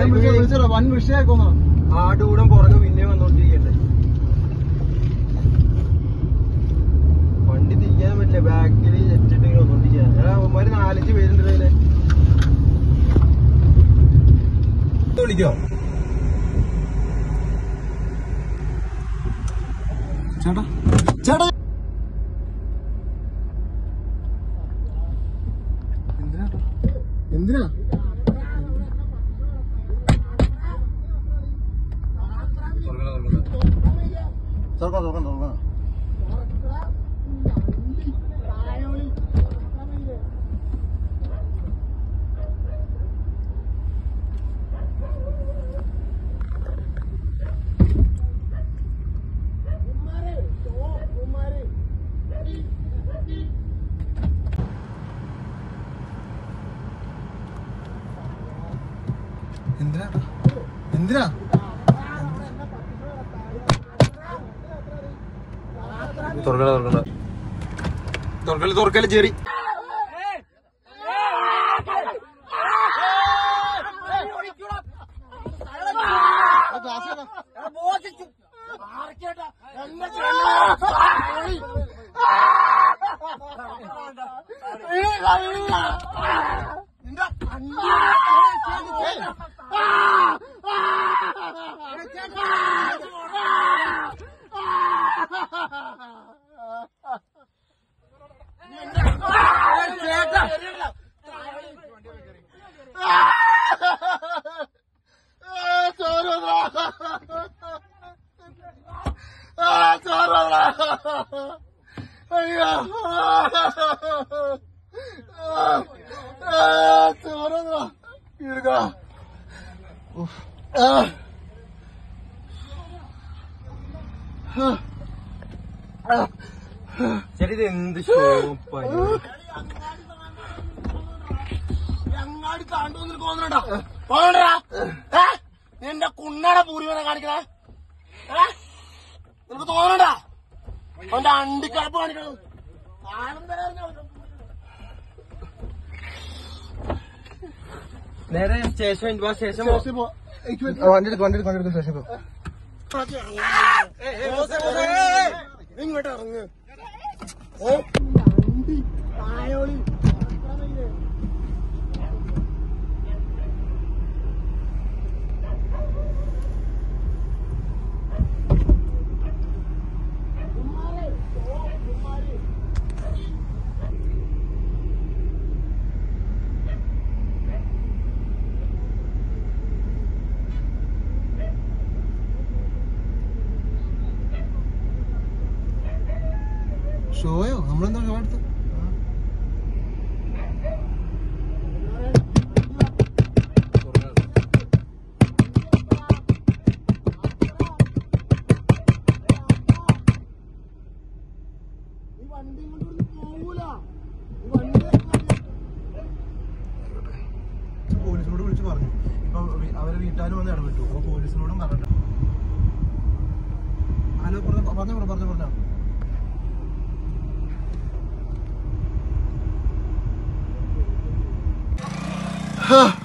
വിളിച്ചോ വൻ വിഷയാക്കോന്നാ ആടുകൂടം പുറകെ പിന്നെ വന്നോണ്ടിരിക്കട്ടെ വണ്ടി തിരിക്കാൻ പറ്റില്ല ബാക്കിൽ ജെറ്റിട്ട് വന്നോണ്ടിരിക്കുക അവന്മാര് നാലഞ്ച് പേരുണ്ട് ഇതില് വിളിക്കോ ചേട്ടാ ചേട്ടാ എന്തിനാ എന്തിനാ തുറക്കാം തുറക്കാം തുറക്കാം എന്തിനാ എന്തിനാ തുറക്കല തുറക്കല തുറക്കല് തുറക്കല് ചെറി അയ്യോ ചോറ കീഴുക ശരി ഇത് എന്ത് ഷോപ്പായി അങ്ങാടി താണ്ടു തോന്നണ്ടാ പോകണ്ടാ നിന്റെ കുണ്ണാടെ പൂരിവനെ കാണിക്കണേ ഏ? നിനക്ക് തോന്നണ്ടാ അവന്റെ അണ്ടിക്കടപ്പ് കാണിക്കണം കാലം തരാൻ നേരെ സ്റ്റേഷൻ വാ സ്റ്റേഷൻ വണ്ടി എടുക്കും വണ്ടി എടുക്കും വണ്ടി എടുക്കും സ്റ്റേഷൻ പോ ഇങ്ങോട്ട് ഇറങ്ങ് ഷോയോ നമ്മളെന്താ ഷോ എടുത്ത് പോലീസിനോട് വിളിച്ച് പറഞ്ഞു ഇപ്പൊ വി- അവരെ വീട്ടുകാരും വന്ന് ഇടപെട്ടു അപ്പൊ പോലീസിനോടും പറഞ്ഞു ഹലോ പറഞ്ഞു പറഞ്ഞു പറഞ്ഞു പറഞ്ഞു ഹാ